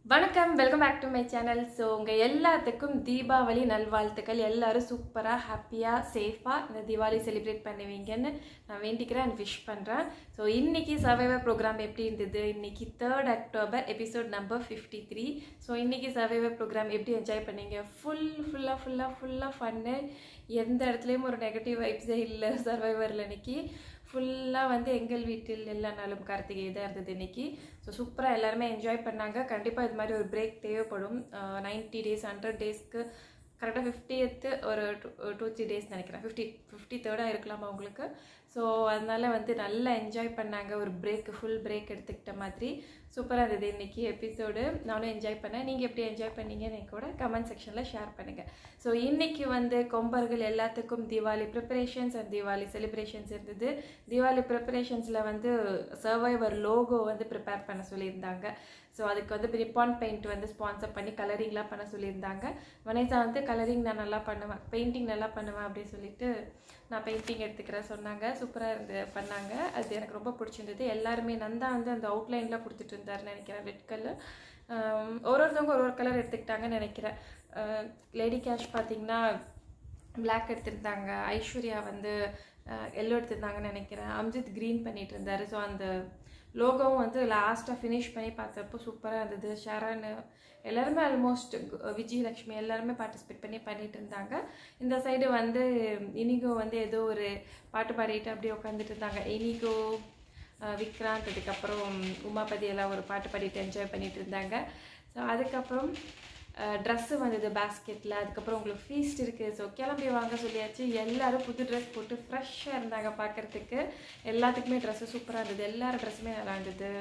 வணக்கம் welcome back to my channel so உங்கள் எல்லாத்துக்கும் தீபாவளி நல்வாழ்த்துக்கள் எல்லாரும் சூப்பராக ஹாப்பியாக சேஃபாக இந்த தீபாவளி செலிப்ரேட் பண்ணுவீங்கன்னு நான் வேண்டிக்கிறேன் அண்ட் விஷ் பண்ணுறேன் ஸோ இன்னைக்கு சர்வைவர் ப்ரோக்ராம் எப்படி இருந்தது இன்னைக்கு third October episode number fifty three so இன்னைக்கு சர்வைவர் ப்ரோக்ராம் எப்படி என்ஜாய் பண்ணீங்க ஃபுல் ஃபுல்லாக ஃபுல்லாக ஃபுல்லாக ஃபன்னு எந்த இடத்துலையும் ஒரு நெகட்டிவ் வைப்ஸே இல்லை சர்வைவரில் இன்னைக்கு ஃபுல்லாக வந்து எங்கள் வீட்டில் எல்லா நாளும் கார்த்திகை தான் இருந்தது இன்னைக்கு ஸோ சூப்பராக எல்லாருமே என்ஜாய் பண்ணாங்க கண்டிப்பாக இது மாதிரி ஒரு பிரேக் தேவைப்படும் நைன்ட்டி டேஸ் ஹண்ட்ரட் டேஸ்க்கு கரெக்டாக ஃபிஃப்டியத்து ஒரு டூ த்ரீ டேஸ் நினைக்கிறேன் ஃபிஃப்டி ஃபிஃப்டி தேர்டாக இருக்கலாம் அவங்களுக்கு ஸோ அதனால வந்து நல்லா என்ஜாய் பண்ணாங்க ஒரு பிரேக் ஃபுல் பிரேக் எடுத்துக்கிட்ட மாதிரி சூப்பராக இருந்தது இன்றைக்கி எபிசோடு நானும் என்ஜாய் பண்ணேன் நீங்கள் எப்படி என்ஜாய் பண்ணீங்கன்னு என் கூட கமெண்ட் செக்ஷனில் ஷேர் பண்ணுங்கள் ஸோ இன்றைக்கி வந்து கொம்பர்கள் எல்லாத்துக்கும் Deepavali preparations and Deepavali celebrations இருந்தது தீபாவளி ப்ரிப்பரேஷன்ஸில் வந்து சர்வைவர் லோகோ வந்து ப்ரிப்பேர் பண்ண சொல்லியிருந்தாங்க ஸோ அதுக்கு வந்து நிப்பான் பெயிண்ட் வந்து ஸ்பான்சர் பண்ணி கலரிங்லாம் பண்ண சொல்லியிருந்தாங்க வனேசா வந்து கலரிங் நான் நல்லா பண்ணுவேன் பெயிண்டிங் நல்லா பண்ணுவேன் அப்படின்னு சொல்லிட்டு நான் பெயிண்டிங் எடுத்துக்கிறேன் சொன்னாங்க சூப்பராக இருந்து பண்ணாங்க அது எனக்கு ரொம்ப பிடிச்சிருந்தது எல்லாருமே நந்தா வந்து அந்த அவுட்லைன்லாம் கொடுத்துட்டு இருந்தாருன்னு நினைக்கிறேன் ரெட் கலர் ஒரு ஒருத்தவங்க ஒரு ஒரு கலர் எடுத்துக்கிட்டாங்கன்னு நினைக்கிறேன் லேடி கேஷ் பார்த்தீங்கன்னா பிளாக் எடுத்திருந்தாங்க ஐஸ்வர்யா வந்து எல்லோ எடுத்திருந்தாங்கன்னு நினைக்கிறேன் அம்ஜித் க்ரீன் பண்ணிட்டு இருந்தாரு ஸோ அந்த லோகோவும் வந்து லாஸ்ட்டாக ஃபினிஷ் பண்ணி பார்த்தப்போ சூப்பராக இருந்தது ஷரண் எல்லாருமே ஆல்மோஸ்ட் விஜயலக்ஷ்மி எல்லாருமே பார்ட்டிசிபேட் பண்ணி பண்ணிட்டு இருந்தாங்க இந்த சைடு வந்து இனிகோ வந்து ஏதோ ஒரு பாட்டு பாடிட்டு அப்படியே உட்காந்துட்டு இருந்தாங்க இனிகோ விக்ராந்த் அதுக்கப்புறம் உமாபதி எல்லாம் ஒரு பாட்டு பாடிட்டு என்ஜாய் பண்ணிட்டு இருந்தாங்க ஸோ அதுக்கப்புறம் ட்ரெஸ்ஸு வந்தது பேஸ்கெட்டில் அதுக்கப்புறம் உங்களுக்கு ஃபீஸ்ட் இருக்குது ஸோ கிளம்பி வாங்க சொல்லியாச்சு எல்லோரும் புது ட்ரெஸ் போட்டு ஃப்ரெஷ்ஷாக இருந்தாங்க பார்க்குறதுக்கு எல்லாத்துக்குமே ட்ரெஸ்ஸு சூப்பராக இருந்தது எல்லாரும் ட்ரெஸ்ஸுமே நல்லா இருந்தது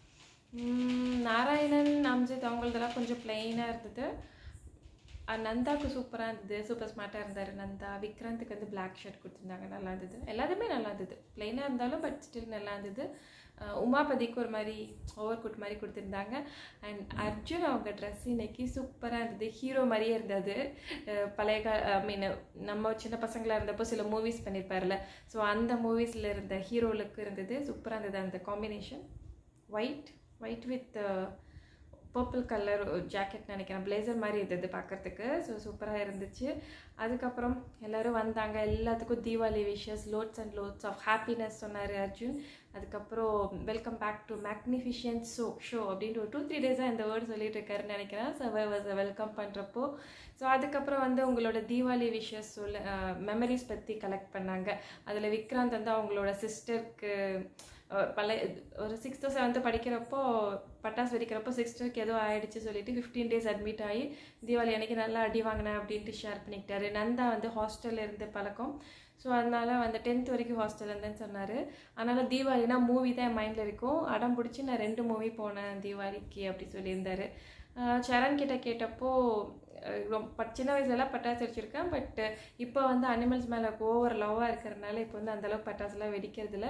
நாராயணன் அம்ஜித் அவங்களதெல்லாம் கொஞ்சம் பிளெயினாக இருந்தது நந்தாவுக்கு சூப்பராக இருந்தது சூப்பர் ஸ்மார்ட்டாக இருந்தார் நந்தா விக்ராந்துக்கு வந்து பிளாக் ஷர்ட் கொடுத்துருந்தாங்க நல்லா இருந்தது எல்லாத்துமே நல்லா இருந்தது பிளெயினாக இருந்தாலும் பட் ஸ்டில் நல்லா இருந்தது உமாபதிக்கு ஒரு மாதிரி ஓவர் கோட் மாதிரி கொடுத்துருந்தாங்க அண்ட் அர்ஜுன் அவங்க ட்ரெஸ் இன்னைக்கு சூப்பராக இருந்தது ஹீரோ மாதிரியே இருந்தது பழைய கா ஐ மீன் நம்ம சின்ன பசங்களாக இருந்தப்போ சில மூவிஸ் பண்ணியிருப்பார்ல ஸோ அந்த மூவிஸில் இருந்த ஹீரோ லுக் இருந்தது சூப்பராக இருந்தது அந்த combination white white with purple colour jacket நினைக்கிறேன் பிளேசர் மாதிரி இருந்தது பார்க்குறதுக்கு ஸோ சூப்பராக இருந்துச்சு அதுக்கப்புறம் எல்லோரும் வந்தாங்க எல்லாத்துக்கும் Deepavali wishes lots and lots of happiness சொன்னார் அர்ஜுன் அதுக்கப்புறம் welcome back to magnificent show show அப்படின்ட்டு ஒரு டூ த்ரீ டேஸாக இந்த வேர்டு சொல்லிட்டு இருக்காருன்னு நினைக்கிறேன் சர்வைவர்ஸை வெல்கம் பண்ணுறப்போ ஸோ அதுக்கப்புறம் வந்து உங்களோட தீபாவளி விஷஸ் சொல்ல மெமரிஸ் பற்றி கலெக்ட் பண்ணாங்க அதில் விக்ராந்த் வந்து அவங்களோட சிஸ்டருக்கு பழைய ஒரு சிக்ஸ்த்து செவன்த்து படிக்கிறப்போ பட்டாசு வெடிக்கிறப்போ சிக்ஸ்த்துக்கு ஏதோ ஆயிடுச்சு சொல்லிட்டு ஃபிஃப்டீன் டேஸ் அட்மிட் ஆகி தீபாவளி அன்றைக்கி நல்லா அடி வாங்கினேன் அப்படின்ட்டு ஷேர் பண்ணிக்கிட்டாரு நந்தா வந்து ஹாஸ்டலில் இருந்து பழக்கம் ஸோ அதனால் வந்து டென்த் வரைக்கும் ஹாஸ்டல் இருந்தேன்னு சொன்னார் அதனால் தீபாவளினா மூவி தான் என் மைண்டில் இருக்கும் அடம் பிடிச்சி நான் ரெண்டு மூவி போனேன் தீபாவளிக்கு அப்படி சொல்லியிருந்தார் சரண் கிட்ட கேட்டப்போ ரொம்ப சின்ன வயசுலலாம் பட்டாசு வெடிச்சிருக்கேன் பட் இப்போ வந்து அனிமல்ஸ் மேலே ஓவர் லவ்வாக இருக்கிறதுனால இப்போ வந்து அந்தளவுக்கு பட்டாசுலாம் வெடிக்கிறதில்ல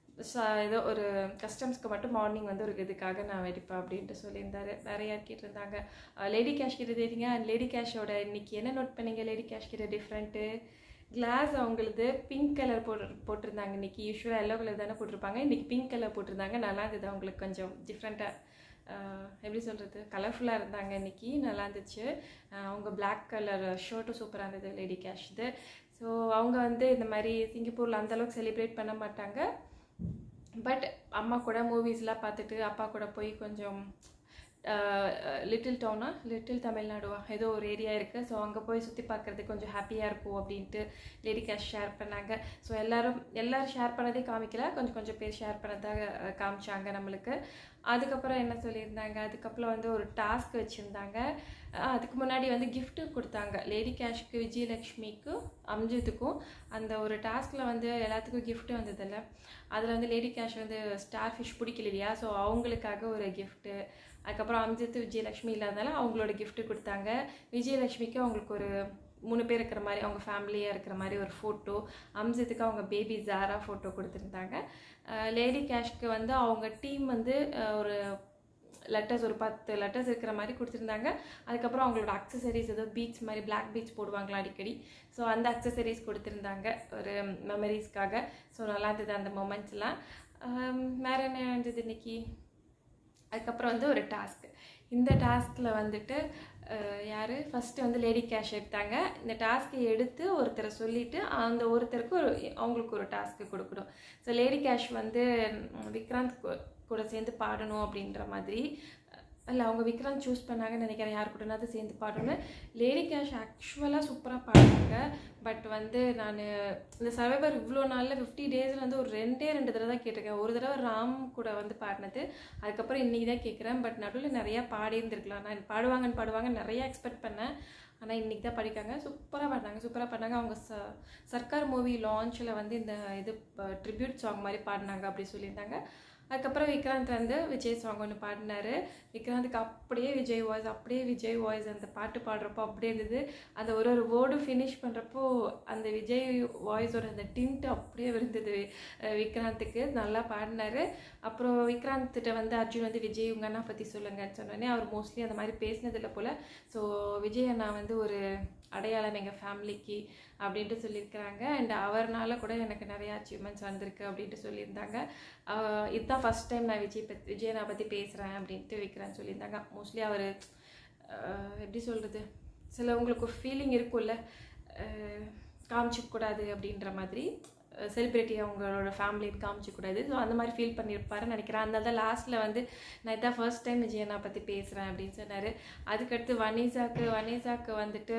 ஏதோ ஒரு கஸ்டம்ஸ்க்கு மட்டும் மார்னிங் வந்து ஒரு இதுக்காக நான் வெடிப்பேன் அப்படின்ட்டு சொல்லியிருந்தாரு வேற யார் கேட்டிருந்தாங்க லேடி கேஷ் கிட்ட தெரியுங்க அண்ட் லேடி கேஷோட இன்னைக்கு என்ன நோட் பண்ணீங்க லேடி கேஷ் கிட்ட டிஃப்ரெண்ட்டு கிளாஸ் அவங்களது பிங்க் கலர் போட்டு போட்டிருந்தாங்க இன்னைக்கு யூஸ்வலாக எல்லோ கலர் தானே போட்டிருப்பாங்க இன்றைக்கி பிங்க் கலர் போட்டிருந்தாங்க நல்லா இருந்தது அவங்களுக்கு கொஞ்சம் டிஃப்ரெண்ட்டாக எப்படி சொல்கிறது கலர்ஃபுல்லாக இருந்தாங்க இன்றைக்கி நல்லா இருந்துச்சு அவங்க பிளாக் கலர் ஷர்ட்டும் சூப்பராக இருந்தது லேடி கேஷ்து ஸோ அவங்க வந்து இந்த மாதிரி சிங்கப்பூரில் அந்தளவுக்கு செலிப்ரேட் பண்ண மாட்டாங்க பட் அம்மா கூட மூவிஸ்லாம் பார்த்துட்டு அப்பா கூட போய் கொஞ்சம் லிட்டில் டவுனா லிட்டில் தமிழ்நாடுவா ஏதோ ஒரு ஏரியா இருக்குது ஸோ அங்கே போய் சுற்றி பார்க்குறதுக்கு கொஞ்சம் ஹாப்பியாக இருக்கும் அப்படின்ட்டு லேடி கேஷ் ஷேர் பண்ணாங்க ஸோ எல்லோரும் எல்லோரும் ஷேர் பண்ணதே காமிக்கல கொஞ்சம் கொஞ்சம் பேர் ஷேர் பண்ணதாக காமிச்சாங்க நம்மளுக்கு அதுக்கப்புறம் என்ன சொல்லியிருந்தாங்க அதுக்கப்புறம் வந்து ஒரு டாஸ்க் வச்சுருந்தாங்க அதுக்கு முன்னாடி வந்து கிஃப்ட்டு கொடுத்தாங்க லேடி கேஷ்க்கு விஜயலக்ஷ்மிக்கும் அம்ஜித்துக்கும் அந்த ஒரு டாஸ்கில் வந்து எல்லாத்துக்கும் கிஃப்ட்டு வந்ததில்ல அதில் வந்து லேடி கேஷ் வந்து ஸ்டார் ஃபிஷ் பிடிக்கல இல்லையா ஸோ அவங்களுக்காக ஒரு கிஃப்ட்டு அதுக்கப்புறம் அம்ஜித் விஜயலக்ஷ்மி இல்லாதனால அவங்களோட கிஃப்ட்டு கொடுத்தாங்க விஜயலக்ஷ்மிக்கு அவங்களுக்கு ஒரு மூணு பேர் இருக்கிற மாதிரி அவங்க ஃபேமிலியாக இருக்கிற மாதிரி ஒரு ஃபோட்டோ அம்ஜித்துக்கு அவங்க பேபி ஜாரா ஃபோட்டோ கொடுத்துருந்தாங்க லேடி கேஷ்க்கு வந்து அவங்க டீம் வந்து ஒரு லெட்டர்ஸ் ஒரு பத்து லெட்டர்ஸ் இருக்கிற மாதிரி கொடுத்துருந்தாங்க அதுக்கப்புறம் அவங்களோட அக்சசரிஸ் ஏதோ பீச் மாதிரி பிளாக் பீச் போடுவாங்களா அடிக்கடி ஸோ அந்த அக்சசரிஸ் கொடுத்துருந்தாங்க ஒரு மெமரிஸ்க்காக ஸோ நல்லா இருந்தது அந்த மொமெண்ட்ஸ்லாம் வேறு என்ன இருந்தது இன்னைக்கு அதுக்கப்புறம் வந்து ஒரு டாஸ்க் இந்த டாஸ்கில் வந்துட்டு அஹ், யாரு ஃபஸ்ட்டு வந்து லேடி கேஷ் எடுத்தாங்க இந்த டாஸ்க்கை எடுத்து ஒருத்தரை சொல்லிட்டு அந்த ஒருத்தருக்கு ஒரு அவங்களுக்கு ஒரு டாஸ்க்கு கொடுக்கணும் ஸோ லேடி கேஷ் வந்து ம், விக்ராந்த் கூ- கூட சேர்ந்து பாடணும் அப்படின்ற மாதிரி இல்லை அவங்க விக்ராந்த் சூஸ் பண்ணாங்கன்னு நினைக்கிறேன் யார் கூடனாவது சேர்ந்து பாடணும் லேடி கேஷ் ஆக்சுவலாக சூப்பராக பாடுறாங்க பட் வந்து நான் இந்த சர்வைவர் இவ்வளோ நாளில் ஃபிஃப்டி டேஸில் வந்து ஒரு ரெண்டே ரெண்டு தடவை தான் கேட்டிருக்கேன் ஒரு தடவை ராம் கூட வந்து பாடினது அதுக்கப்புறம் இன்றைக்கி தான் கேட்குறேன் பட் நடுவில் நிறையா பாடியிருந்துருக்கலாம் நான் பாடுவாங்கன்னு பாடுவாங்க நிறையா எக்ஸ்பெக்ட் பண்ணேன் ஆனால் இன்றைக்கி தான் படிக்காங்க சூப்பராக பாடினாங்க சூப்பராக பாடினாங்க அவங்க ச சர்க்கார் மூவி லான்ச்சில் வந்து இந்த இது ட்ரிபியூட் சாங் மாதிரி பாடினாங்க அப்படி சொல்லியிருந்தாங்க அதுக்கப்புறம் விக்ராந்த் வந்து விஜய் சாங் ஒன்று பாடினாரு விக்ராந்துக்கு அப்படியே விஜய் வாய்ஸ் அப்படியே விஜய் வாய்ஸ் அந்த பாட்டு பாடுறப்போ அப்படியே இருந்தது அந்த ஒரு ஒரு வேர்டும் ஃபினிஷ் பண்ணுறப்போ அந்த விஜய் வாய்ஸோட அந்த டிண்ட் அப்படியே இருந்தது அஹ் விக்ராந்துக்கு நல்லா பாடினாரு அப்புறம் விக்ராந்த் கிட்ட வந்து அர்ஜுன் வந்து விஜய் உங்க அண்ணா பற்றி சொல்லுங்கன்னு சொன்னோடனே அவர் மோஸ்ட்லி அந்த மாதிரி பேசினதில்ல போல் ஸோ விஜய் அண்ணா வந்து ஒரு அடையாளம் எங்கள் ஃபேமிலிக்கு அப்படின்ட்டு சொல்லியிருக்கிறாங்க அண்ட் அவர்னால கூட எனக்கு நிறைய அச்சீவ்மெண்ட்ஸ் வந்திருக்கு அப்படின்ட்டு சொல்லியிருந்தாங்க ஆஹ் இதுதான் ஃபஸ்ட் டைம் நான் விஜய் பற்றி விஜய் நான் பற்றி பேசுகிறேன் அப்படின்ட்டு விற்கிறேன்னு சொல்லியிருந்தாங்க மோஸ்ட்லி அவர் எப்படி சொல்கிறது சிலவங்களுக்கு ஒரு ஃபீலிங் இருக்கும்ல காமிச்சிக்கூடாது அப்படின்ற மாதிரி செலிப்ரிட்டி அவங்களோட ஃபேமிலி காமிச்சிக்கூடாது ஸோ அந்த மாதிரி ஃபீல் பண்ணியிருப்பாருன்னு நினைக்கிறேன் அதனால தான் லாஸ்ட்டில் வந்து நான் இதான் ஃபர்ஸ்ட் டைம் விஜயண்ணா பற்றி பேசுகிறேன் அப்படின்னு சொன்னார் அதுக்கடுத்து வனிசாக்கு வனிசாக்கு வந்துட்டு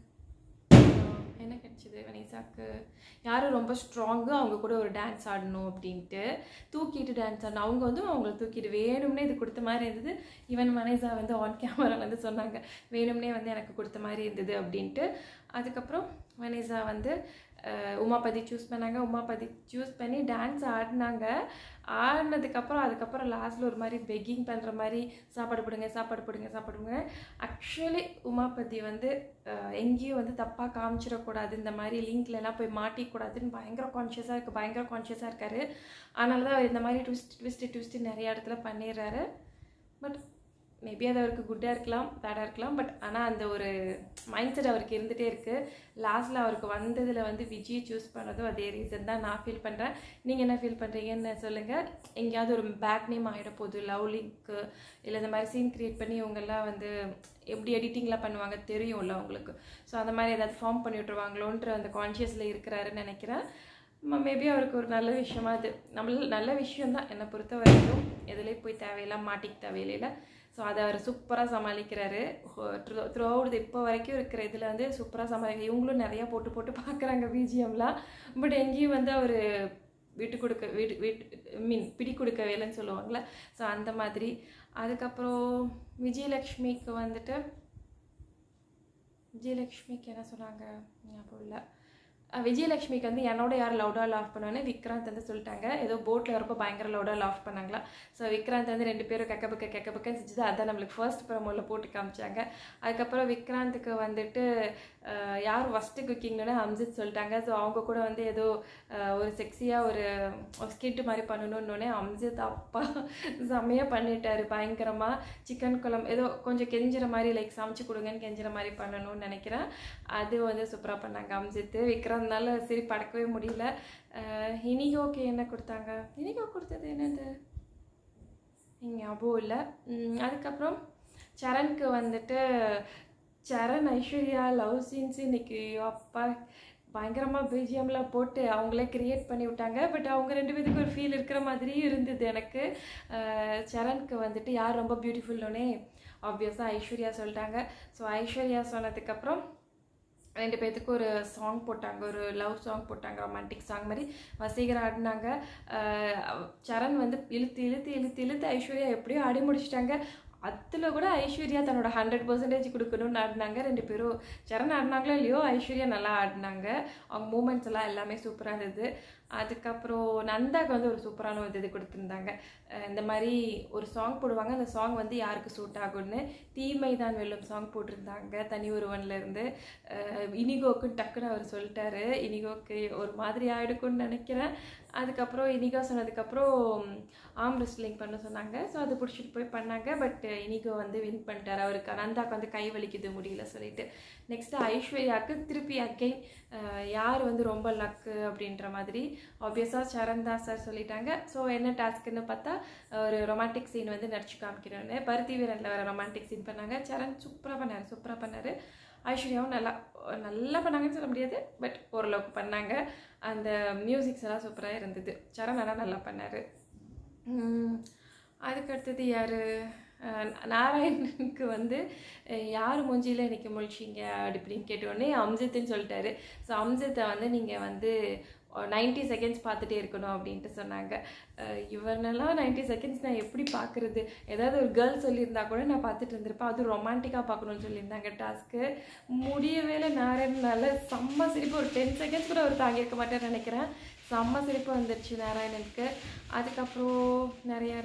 ஆஹ், என்ன கிடைச்சிது வனிசாக்கு யாரும் ரொம்ப ஸ்ட்ராங்கு அவங்க கூட ஒரு டான்ஸ் ஆடணும் அப்படின்ட்டு தூக்கிட்டு டான்ஸ் ஆடணும் அவங்க வந்து அவங்கள தூக்கிட்டு வேணும்னே இது கொடுத்த மாதிரி இருந்தது ஈவன் மனேசா வந்து ஆன் கேமரா வந்து சொன்னாங்க வேணும்னே வந்து எனக்கு கொடுத்த மாதிரி இருந்தது அப்படின்ட்டு அதுக்கப்புறம் வனேசா வந்து அஹ், உமாபதி சூஸ் பண்ணாங்க உமாபதி சூஸ் பண்ணி டான்ஸ் ஆடினாங்க ஆடினதுக்கப்புறம் அதுக்கப்புறம் லாஸ்ட்டில் ஒரு மாதிரி பெக்கிங் பண்ணுற மாதிரி சாப்பாடு போடுங்க சாப்பாடு போடுங்க சாப்பாடு போடுங்க ஆக்சுவலி உமாபதி வந்து அஹ், எங்கேயும் வந்து தப்பாக காமிச்சிடக்கூடாது இந்த மாதிரி லிங்க்ல எல்லாம் போய் மாட்டிக்கூடாதுன்னு பயங்கர கான்ஷியஸாக இருக்குது பயங்கர கான்ஷியஸாக இருக்காரு அதனால தான் அவர் இந்த மாதிரி ட்விஸ்ட் ட்விஸ்ட்டு ட்விஸ்ட்டு நிறைய இடத்துல பண்ணிடுறாரு பட் மேபி அது அவருக்கு குட்டாக இருக்கலாம் பேடாக இருக்கலாம் பட் ஆனால் அந்த ஒரு மைண்ட் செட் அவருக்கு இருந்துகிட்டே இருக்குது லாஸ்ட்டில் அவருக்கு வந்ததில் வந்து விஜய் சூஸ் பண்ணதும் அதே ரீசன் தான் நான் ஃபீல் பண்ணுறேன் நீங்கள் என்ன ஃபீல் பண்ணுறீங்கன்னு சொல்லுங்கள் எங்கேயாவது ஒரு பேக் நேம் ஆகிட போகுது லவ் லிங்க்கு இல்லை இந்த மாதிரி சீன் க்ரியேட் பண்ணி இவங்கெல்லாம் வந்து எப்படி எடிட்டிங்லாம் பண்ணுவாங்க தெரியும்ல உங்களுக்கு ஸோ அந்த மாதிரி ஏதாவது ஃபார்ம் பண்ணி விட்ருவாங்களோன்ற அந்த கான்ஷியஸில் இருக்கிறாருன்னு நினைக்கிறேன் மேபி அவருக்கு ஒரு நல்ல விஷயமா அது நம்மள நல்ல விஷயம் தான் என்னை பொறுத்த வரைக்கும் எதுலேயும் போய் தேவையில்லாம் மாட்டிக்க தேவையில்லை ஸோ அதை அவர் சூப்பராக சமாளிக்கிறாரு த்ரூ அவுட் இப்போ வரைக்கும் இருக்கிற இதில் வந்து சூப்பராக சமாளிக்க இவங்களும் நிறையா போட்டு போட்டு பார்க்குறாங்க பிஜிஎம்லாம் பட் எங்கேயும் வந்து அவர் விட்டு கொடுக்க வீட்டு வீட்டு மீன் பிடி கொடுக்க வேலைன்னு சொல்லுவாங்கள்ல ஸோ அந்த மாதிரி அதுக்கப்புறம் விஜயலக்ஷ்மிக்கு வந்துட்டு விஜயலக்ஷ்மிக்கு என்ன சொன்னாங்க ஞாபகம் இல்லை அஹ் விஜயலக்ஷ்மிக்கு வந்து என்னோட யார் லவுடாக லாஃப் பண்ணுவேன்னு விக்ராந்த் வந்து சொல்லிட்டாங்க ஏதோ போட்டில் வரப்போ பயங்கர லவுடாக லாஃப் பண்ணாங்களா ஸோ விக்ராந்த் வந்து ரெண்டு பேரும் கக்க பக்க கக்க பக்கன்னு செஞ்சது அதான் நம்மளுக்கு ஃபர்ஸ்ட் ப்ரோமோவில் போட்டு காமிச்சாங்க அதுக்கப்புறம் விக்ராந்துக்கு வந்துட்டு அஹ், யார் ஃபஸ்ட்டு குக்கிங்னு அம்ஜித் சொல்லிட்டாங்க ஸோ அவங்க கூட வந்து ஏதோ அஹ், ஒரு செக்ஸியாக ஒரு ஸ்கிட் மாதிரி பண்ணணுன்னொடனே அம்ஜித் அப்பா செம்மையாக பண்ணிட்டாரு பயங்கரமாக சிக்கன் குழம்பு ஏதோ கொஞ்சம் கெஞ்சுற மாதிரி லைக் சமைச்சு கொடுங்கன்னு கெஞ்சுற மாதிரி பண்ணணும்னு நினைக்கிறேன் அது வந்து சூப்பராக பண்ணாங்க அம்ஜித் விக்ராந்த்னால சரி படக்கவே முடியல அஹ், இனிகோக்கு என்ன கொடுத்தாங்க இனிகோ கொடுத்தது என்னது ஞாபகம் இல்லை உம், அதுக்கப்புறம் சரண்க்கு வந்துட்டு சரண் ஐஸ்வர்யா லவ் சீன்ஸ் இன்னைக்கு அப்பா பயங்கரமாக பிஜிஎம்லாம் போட்டு அவங்களே கிரியேட் பண்ணி விட்டாங்க பட் அவங்க ரெண்டு பேத்துக்கு ஒரு ஃபீல் இருக்கிற மாதிரியும் இருந்தது எனக்கு அஹ், சரண்க்கு வந்துட்டு யார் ரொம்ப பியூட்டிஃபுல்லோனே ஆப்வியஸாக ஐஸ்வர்யா சொல்லிட்டாங்க ஸோ ஐஸ்வர்யா சொன்னதுக்கப்புறம் ரெண்டு பேர்த்துக்கு ஒரு சாங் போட்டாங்க ஒரு லவ் சாங் போட்டாங்க ரொமான்டிக் சாங் மாதிரி வசீகர் ஆடினாங்க அஹ் அவ- சரண் வந்து இழுத்து இழுத்து இழுத்து இழுத்து ஐஸ்வர்யா எப்படியோ ஆடி முடிச்சிட்டாங்க அதில் கூட ஐஸ்வர்யா தன்னோட ஹண்ட்ரட் பர்சன்டேஜ் கொடுக்கணும்னு ஆடினாங்க ரெண்டு பேரும் சரண் ஆடினாங்களோ இல்லையோ ஐஸ்வர்யா நல்லா ஆடினாங்க அவங்க மூமெண்ட்ஸ் எல்லாம் எல்லாமே சூப்பராக இருந்தது அதுக்கப்புறம் நந்தாக்கு வந்து ஒரு சூப்பரான ஒரு இது கொடுத்துருந்தாங்க அஹ் இந்த மாதிரி ஒரு சாங் போடுவாங்க அந்த சாங் வந்து யாருக்கு சூட் ஆகும்னு தீமை தான் வெல்லும் சாங் போட்டிருந்தாங்க தனி ஒருவன்ல இருந்து அஹ் இனிகோக்கு டக்குன்னு அவர் சொல்லிட்டாரு இனிகோக்கு ஒரு மாதிரி ஆயிடுக்கும்னு நினைக்கிறேன் அதுக்கப்புறம் இனிகோ சொன்னதுக்கப்புறம் ஆம் ரெஸ்லிங் பண்ண சொன்னாங்க ஸோ அது பிடிச்சிட்டு போய் பண்ணாங்க பட் இனிகோ வந்து வின் பண்ணிட்டார் அவருக்கு நந்தாக்கு வந்து கை வலிக்குது முடியல சொல்லிட்டு நெக்ஸ்ட்டு ஐஸ்வர்யாவுக்கு திருப்பி அகைன் யார் வந்து ரொம்ப லக்கு அப்படின்ற மாதிரி ஆப்வியஸாக சரண் தான் சார் சொல்லிட்டாங்க ஸோ என்ன டாஸ்க்குன்னு பார்த்தா ஒரு ரொமான்டிக் சீன் வந்து நடிச்சு காமிக்கணும்னு பருத்தி வீரனில் வர ரொமான்டிக் சீன் பண்ணாங்க சரண் சூப்பராக பண்ணார் சூப்பராக பண்ணார் ஐஸ்வர்யாவும் நல்லா நல்லா பண்ணாங்கன்னு சொல்ல முடியாது பட் ஓரளவுக்கு பண்ணாங்க அந்த மியூசிக்ஸ் எல்லாம் சூப்பராக இருந்தது சரண் ஆனால் நல்லா பண்ணார் அதுக்கு அடுத்தது யார் நாராயணனுக்கு வந்து அஹ், யார் மூஞ்சியில் இன்னைக்கு முழிச்சிங்க அப்படின்னு கேட்டோடனே அம்ஜித்துன்னு சொல்லிட்டாரு ஸோ அம்ஜித்தை வந்து நீங்கள் வந்து நைன்ட்டி செகண்ட்ஸ் பார்த்துட்டே இருக்கணும் அப்படின்ட்டு சொன்னாங்க அஹ், இவனெல்லாம் நைன்ட்டி செகண்ட்ஸ் நான் எப்படி பார்க்குறது ஏதாவது ஒரு கேர்ள் சொல்லியிருந்தா கூட நான் பார்த்துட்டு இருந்திருப்பேன் அதுவும் ரொமான்டிக்காக பார்க்கணும்னு சொல்லியிருந்தாங்க டாஸ்க்கு முடியவே இல்லை நாராயணனால செம்ம சிரிப்பு ஒரு டென் செகண்ட்ஸ் கூட அவர் தாங்கியிருக்க மாட்டேன்னு நினைக்கிறேன் செம்ம சிரிப்பு வந்துருச்சு நாராயணனுக்கு அதுக்கப்புறம் நிறைய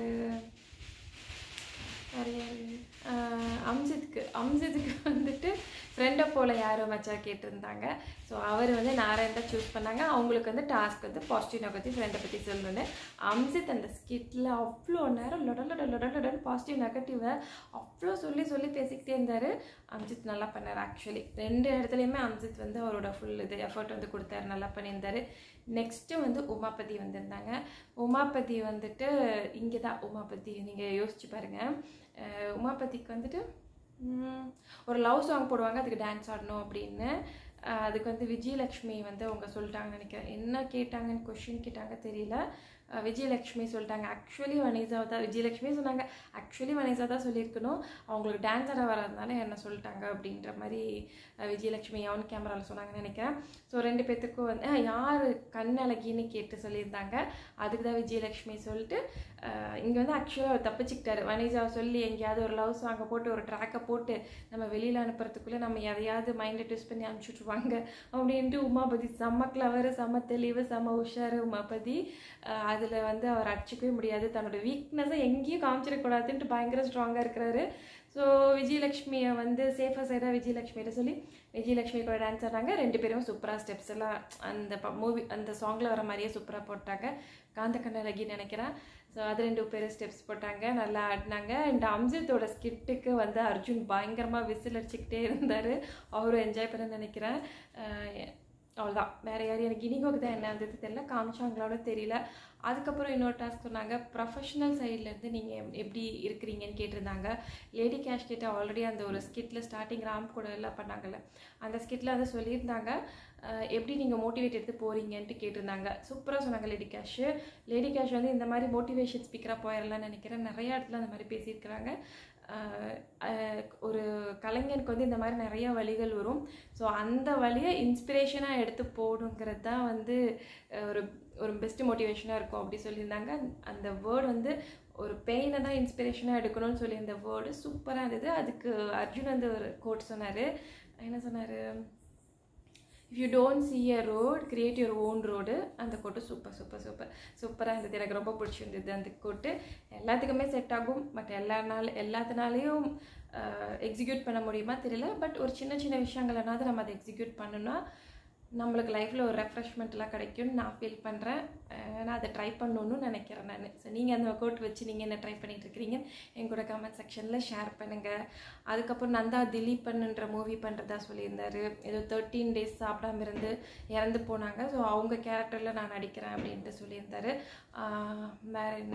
நிறைய அம்ஜித்துக்கு அம்ஜித்துக்கு வந்துட்டு ஃப்ரெண்டை போல் யாரோ மச்சா கேட்டிருந்தாங்க ஸோ அவர் வந்து நாராயண் தான் சூஸ் பண்ணாங்க அவங்களுக்கு வந்து டாஸ்க் வந்து பாசிட்டிவ் பற்றி ஃப்ரெண்டை பற்றி சொல்லணுன்னு அம்ஜித் அந்த ஸ்கிட்டில் அவ்வளோ நேரம் லொட லொட லொட லொடன்னு பாசிட்டிவ் நெகட்டிவை அவ்வளோ சொல்லி சொல்லி பேசிக்கிட்டே இருந்தார் அம்ஜித் நல்லா பண்ணார் ஆக்சுவலி ரெண்டு இடத்துலையுமே அம்ஜித் வந்து அவரோட ஃபுல் இது எஃபர்ட் வந்து கொடுத்தாரு நல்லா பண்ணியிருந்தாரு நெக்ஸ்ட்டு வந்து உமாபதி வந்திருந்தாங்க உமாபதி வந்துட்டு இங்கே தான் உமாபதி நீங்கள் யோசிச்சு பாருங்கள் அஹ் உமாபதிக்கு வந்துட்டு ம், ஒரு லவ் சாங் போடுவாங்க அதுக்கு டான்ஸ் ஆடணும் அப்படின்னு அஹ் அதுக்கு வந்து விஜயலக்ஷ்மி வந்து அவங்க சொல்லிட்டாங்கன்னு நினைக்கிறேன் என்ன கேட்டாங்கன்னு கொஷின் கேட்டாங்க தெரியல அஹ் விஜயலக்ஷ்மி சொல்லிட்டாங்க ஆக்சுவலி வனிதா தான் விஜயலக்ஷ்மி சொன்னாங்க ஆக்சுவலி வனிதா தான் சொல்லியிருக்கணும் அவங்களுக்கு டான்ஸ் ஆட வராதனால என்ன சொல்லிட்டாங்க அப்படின்ற மாதிரி அஹ் விஜயலக்ஷ்மி அவன் கேமராவில் சொன்னாங்கன்னு நினைக்கிறேன் ஸோ ரெண்டு பேர்த்துக்கும் வந்து அஹ் யார் கண்ணழகின்னு கேட்டு சொல்லியிருந்தாங்க அதுக்கு தான் விஜயலக்ஷ்மி சொல்லிட்டு இங்கே வந்து ஆக்சுவலாக அவர் தப்பிச்சுக்கிட்டாரு வனிஜாவை சொல்லி எங்கேயாவது ஒரு லவ் சாங்கை போட்டு ஒரு ட்ராக்கை போட்டு நம்ம வெளியில் அனுப்புறதுக்குள்ளே நம்ம எதையாவது மைண்டை ட்விஸ்ட் பண்ணி அனுப்பிச்சுட்ருவாங்க அப்படின்ட்டு உமாபதி செம்ம கிளவர் செம்ம தெளிவு செம்ம உஷாரு உமாபதி அதில் வந்து அவர் அடிச்சுக்கவே முடியாது தன்னோட வீக்னஸை எங்கேயும் காமிச்சிடக்கூடாதுன்ட்டு பயங்கர ஸ்ட்ராங்காக இருக்கிறாரு ஸோ விஜயலக்ஷ்மியை வந்து சேஃபாக சைடாக விஜயலக்ஷ்மியிட்ட சொல்லி விஜயலக்ஷ்மி கூட டான்ஸ் ஆடுறாங்க ரெண்டு பேரும் சூப்பராக ஸ்டெப்ஸ் எல்லாம் அந்த மூவி அந்த சாங்கில் வர மாதிரியே சூப்பராக போட்டாங்க காந்த கண்ணழகி நினைக்கிறேன் ஸோ அது ரெண்டு பேரும் ஸ்டெப்ஸ் போட்டாங்க நல்லா ஆடினாங்க அண்ட் அம்ஜித்தோட ஸ்கிட்டுக்கு வந்து அர்ஜுன் பயங்கரமாக விசில் அடிச்சுக்கிட்டே இருந்தார் அவரும் என்ஜாய் பண்ண நினைக்கிறேன் அஹ் அவ்வளோதான் வேறு யாரும் எனக்கு இனிகோக்கு தான் என்ன வந்தது தெரியல காமிச்சாங்களோட தெரியல அதுக்கப்புறம் இன்னொரு டாஸ்க் சொன்னாங்க ப்ரொஃபஷனல் சைட்லேருந்து நீங்கள் எப்படி இருக்கிறீங்கன்னு கேட்டிருந்தாங்க லேடி கேஷ் கிட்ட ஆல்ரெடி அந்த ஒரு ஸ்கிட்டில் ஸ்டார்டிங் ராம் கூட எல்லாம் பண்ணாங்கல்ல அந்த ஸ்கிட்டில் வந்து சொல்லியிருந்தாங்க அஹ் எப்படி நீங்கள் மோட்டிவேட் எடுத்து போகிறீங்கன்ட்டு கேட்டிருந்தாங்க சூப்பராக சொன்னாங்க லேடி கேஷ் லேடி கேஷ் வந்து இந்த மாதிரி மோட்டிவேஷன் ஸ்பீக்கராக போயிடலாம்னு நினைக்கிறேன் நிறைய இடத்துல அந்த மாதிரி பேசியிருக்கிறாங்க அஹ் அஹ் ஒரு கலைஞருக்கு வந்து இந்த மாதிரி நிறைய வழிகள் வரும் ஸோ அந்த வழியை இன்ஸ்பிரேஷனாக எடுத்து போகணுங்கிறது தான் வந்து அஹ் ஒரு ஒரு பெஸ்ட் மோட்டிவேஷனாக இருக்கும் அப்படி சொல்லியிருந்தாங்க அந்த வேர்டு வந்து ஒரு பெயினை தான் இன்ஸ்பிரேஷனாக எடுக்கணும்னு சொல்லி அந்த வேர்டு சூப்பராக இருந்தது அதுக்கு அர்ஜுன் வந்து ஒரு கோட் சொன்னார் என்ன சொன்னார் if you don't see a road create your own road அந்த கோட்டு சூப்பர் சூப்பர் சூப்பர் சூப்பராக இருந்தது எனக்கு ரொம்ப பிடிச்சிருந்தது அந்த கோட்டு எல்லாத்துக்குமே செட் ஆகும் பட் எல்லா நாள் எல்லாத்தினாலையும் எக்ஸிக்யூட் பண்ண முடியுமா தெரியல பட் ஒரு சின்ன சின்ன விஷயங்களனாவது நம்ம அதை எக்ஸிக்யூட் பண்ணோன்னா நம்மளுக்கு லைஃப்பில் ஒரு ரெஃப்ரெஷ்மெண்ட்லாம் கிடைக்கும்னு நான் ஃபீல் பண்ணுறேன் நான் அதை ட்ரை பண்ணணும்னு நினைக்கிறேன் நான் ஸோ நீங்கள் அந்த கோட் வச்சு நீங்கள் என்ன ட்ரை பண்ணிட்டு இருக்கிறீங்க என் கூட கமெண்ட் செக்ஷனில் ஷேர் பண்ணுங்கள் அதுக்கப்புறம் நந்தா திலீபன்ன்ற மூவி பண்ணுறதா சொல்லியிருந்தாரு ஏதோ தேர்ட்டீன் டேஸ் சாப்பிடாம இருந்து இறந்து போனாங்க ஸோ அவங்க கேரக்டரில் நான் நடிக்கிறேன் அப்படின்ட்டு சொல்லியிருந்தாரு ஆஹ் வேற என்ன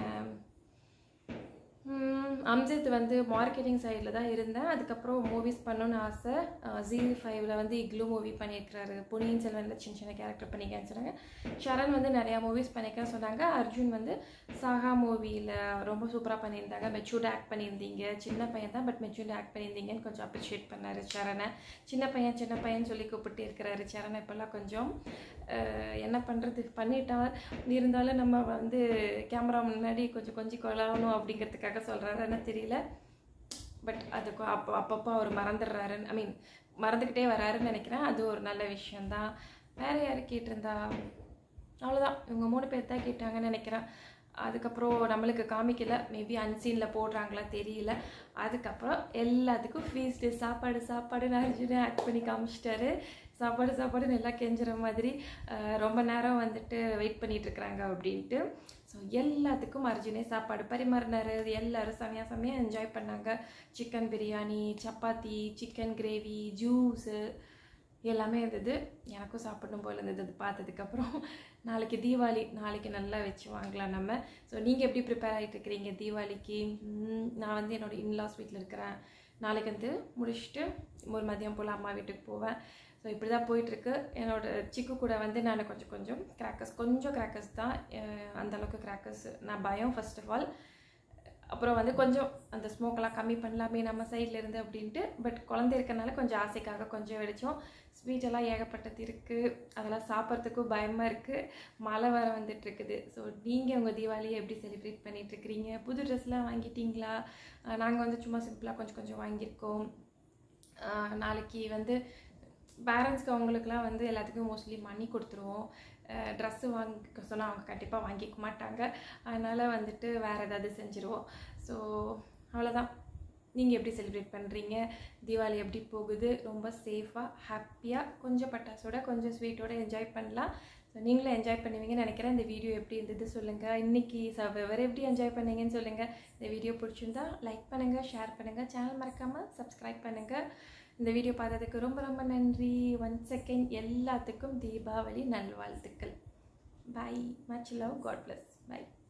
ம், அம்ஜித் வந்து மார்க்கெட்டிங் சைடில் தான் இருந்தேன் அதுக்கப்புறம் மூவிஸ் பண்ணணும்னு ஆசை ஜி ஃபைவ்ல வந்து இக்லு மூவி பண்ணியிருக்கிறாரு பொன்னியின் செல்வனில் சின்ன சின்ன கேரக்டர் பண்ணிக்கன்னு சொன்னாங்க சரண் வந்து நிறையா மூவிஸ் பண்ணிக்கிறேன்னு சொன்னாங்க அர்ஜுன் வந்து சாகா மூவியில் ரொம்ப சூப்பராக பண்ணியிருந்தாங்க மெச்சூர்ட் ஆக்ட் பண்ணியிருந்தீங்க சின்ன பையன் தான் பட் மெச்சூர்ட் ஆக்ட் பண்ணியிருந்தீங்கன்னு கொஞ்சம் அப்ரிஷியேட் பண்ணார் சரணை சின்ன பையன் சின்ன பையன் சொல்லி கூப்பிட்டு இருக்கிறாரு சரண் இப்போல்லாம் கொஞ்சம் அஹ், என்ன பண்ணுறது பண்ணிட்டார் இருந்தாலும் நம்ம வந்து கேமரா முன்னாடி கொஞ்சம் கொஞ்சம் கொள்ளணும் அப்படிங்கிறதுக்காக சொல்கிறாருன்னு தெரியல பட் அது கொ- அப்போ அப்பப்போ அவர் மறந்துடுறாருன்னு ஐ மீன் மறந்துக்கிட்டே வராருன்னு நினைக்கிறேன் அது ஒரு நல்ல விஷயந்தான் வேறு யார் கேட்டிருந்தா அவ்வளோதான் இவங்க மூணு பேர் தான் கேட்டாங்கன்னு நினைக்கிறேன் அதுக்கப்புறம் நம்மளுக்கு காமிக்கல மேபி அன்சீனில் போடுறாங்களா தெரியல அதுக்கப்புறம் எல்லாத்துக்கும் ஃபீஸ்டு சாப்பாடு சாப்பாடுன்னு அர்ஜுனே ஆக்ட் பண்ணி காமிச்சிட்டாரு சாப்பாடு சாப்பாடுன்னு எல்லாம் கெஞ்சுற மாதிரி அஹ், ரொம்ப நேரம் வந்துட்டு வெயிட் பண்ணிட்டு இருக்கிறாங்க அப்படின்ட்டு ஸோ எல்லாத்துக்கும் அர்ஜுனே சாப்பாடு பரிமாறினாரு எல்லாரும் செமையாக செமையாக என்ஜாய் பண்ணாங்க chicken biryani chapati chicken gravy juice எல்லாமே இருந்தது எனக்கும் சாப்பிடணும் போல இருந்தது அது பார்த்ததுக்கப்புறம் நாளைக்கு தீபாவளி நாளைக்கு நல்லா வச்சு வாங்கலாம் நம்ம ஸோ நீங்கள் எப்படி ப்ரிப்பேர் ஆகிட்டு இருக்கிறீங்க தீபாவளிக்கு ம், நான் வந்து என்னோட இன்லாஸ் வீட்டில் இருக்கிறேன் நாளைக்கு வந்து முடிச்சுட்டு ஒரு மதியம் போல் அம்மா வீட்டுக்கு போவேன் ஸோ இப்படி தான் போயிட்டுருக்கு என்னோட சிக்கு கூட வந்து நான் கொஞ்சம் கொஞ்சம் கிராக்கர்ஸ் கொஞ்சம் கிராக்கர்ஸ் தான் அஹ், அந்த அளவுக்கு கிராக்கர்ஸ் நான் பயம் ஃபர்ஸ்ட் ஆஃப் ஆல் அப்புறம் வந்து கொஞ்சம் அந்த ஸ்மோக்கெல்லாம் கம்மி பண்ணலாமே நம்ம சைடில் இருந்து அப்படின்ட்டு பட் குழந்தை இருக்கனால கொஞ்சம் ஆசைக்காக கொஞ்சம் வெடிச்சோம் ஸ்வீட் எல்லாம் ஏகப்பட்டது இருக்குது அதெல்லாம் சாப்பிட்றதுக்கும் பயமாக இருக்குது மழை வர வந்துட்டு இருக்குது ஸோ நீங்கள் உங்கள் தீபாவளியை எப்படி செலிப்ரேட் பண்ணிட்டு இருக்கிறீங்க புது ட்ரெஸ்லாம் வாங்கிட்டீங்களா நாங்கள் வந்து சும்மா சிம்பிளாக கொஞ்சம் கொஞ்சம் வாங்கியிருக்கோம் ஆஹ் நாளைக்கு வந்து பேரண்ட்ஸ்க்கு அவங்களுக்குலாம் வந்து எல்லாத்துக்கும் மோஸ்ட்லி மணி கொடுத்துருவோம் ட்ரெஸ்ஸு வாங்க சொன்னால் அவங்க கண்டிப்பாக வாங்கிக்க மாட்டாங்க அதனால் வந்துட்டு வேறு ஏதாவது செஞ்சுருவோம் ஸோ அவ்வளோதான் நீங்கள் எப்படி செலிப்ரேட் பண்ணுறீங்க தீபாவளி எப்படி போகுது ரொம்ப சேஃபாக ஹாப்பியாக கொஞ்சம் பட்டாசோட கொஞ்சம் ஸ்வீட்டோட என்ஜாய் பண்ணலாம் ஸோ நீங்களும் என்ஜாய் பண்ணுவீங்கன்னு நினைக்கிறேன் இந்த வீடியோ எப்படி இருந்தது சொல்லுங்கள் இன்றைக்கி வேறு எப்படி என்ஜாய் பண்ணீங்கன்னு சொல்லுங்கள் இந்த வீடியோ பிடிச்சிருந்தா லைக் பண்ணுங்கள் ஷேர் பண்ணுங்கள் சேனல் மறக்காமல் சப்ஸ்கிரைப் பண்ணுங்கள் இந்த வீடியோ பார்த்ததுக்கு ரொம்ப ரொம்ப நன்றி ஒன் செகண்ட் எல்லாத்துக்கும் தீபாவளி நல்வாழ்த்துக்கள் bye much love God bless by